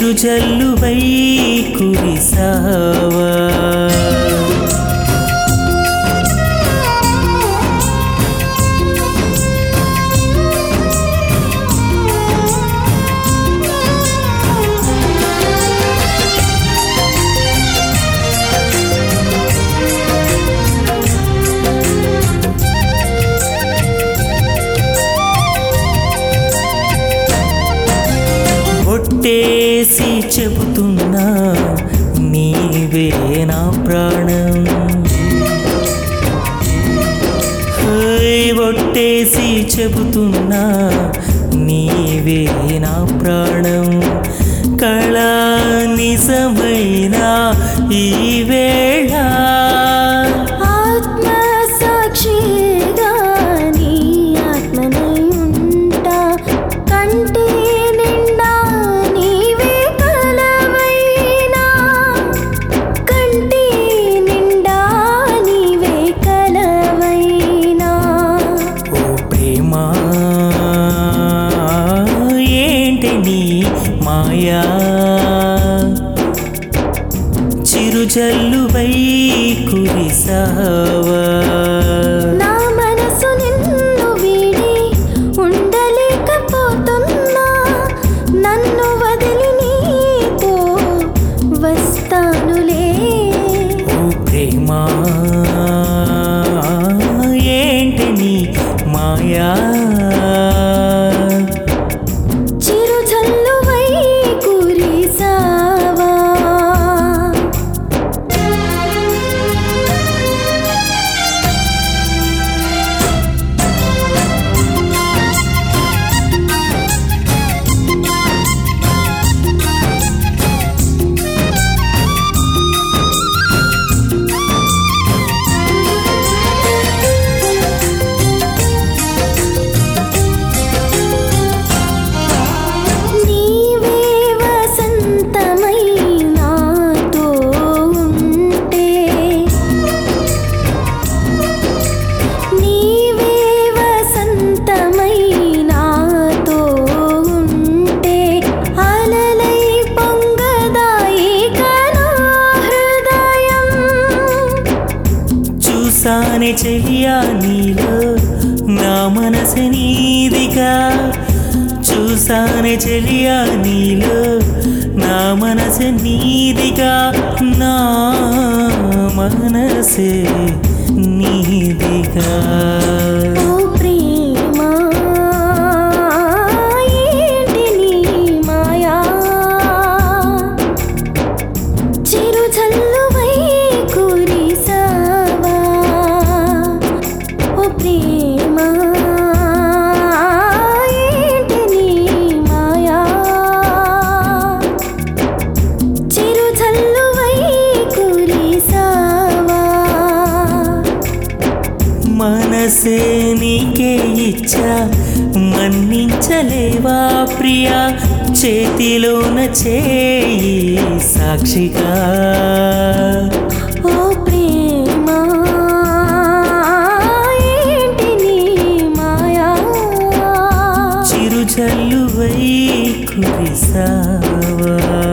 చిరుజల్లువై కురిసావా ఒట్టేసి చెబుతున్నా నీవే నా ప్రాణం హోయ్ ఒట్టేసి చెబుతున్నా నీవే నా ప్రాణం కళ నిజమైన ఈ వేళ ఆత్మ సాక్షిగా నీ ఆత్మనై ఉంటా కంటి నిండా నీవే కలవైనా కంటి నిండా నీవే కలవైనా ఓ ప్రేమ ఏంటి నీ మాయా చిరుజల్లువై కురిసావా నా మనసు నిన్ను వీడి ఉండలేకపోతున్నా నన్ను వదిలి నీతో వస్తానులే ఓ ప్రేమ ఏంటి నీ మాయా చిరు జల్లువై కురిసావా నీవే వసంతమై నాతో ఉంటే నీవే వసంతమై నాతో ఉంటే అలలై పొంగదాయి కనా హృదయం చూసానే చెయ్యా నీలో నా మనసు నీదిగా చూసానే చెలియా నీలో నా మనసు నీదిగా నా మనసే నీదిగా ఓ ప్రేమ ఏంటి నీ మాయా చిరు జల్లువై కురిసావా ఓ ప్రేమ ఏంటి నీ మాయా చిరు జల్లువై కురిసావా మనసే నీకే ఇచ్చా మన్నించలేవా ప్రియా చేతిలోన చేయి సాక్షిగా ఓ ప్రేమ ఏంటి నీ మాయా చిరుజల్లువై కురిసావా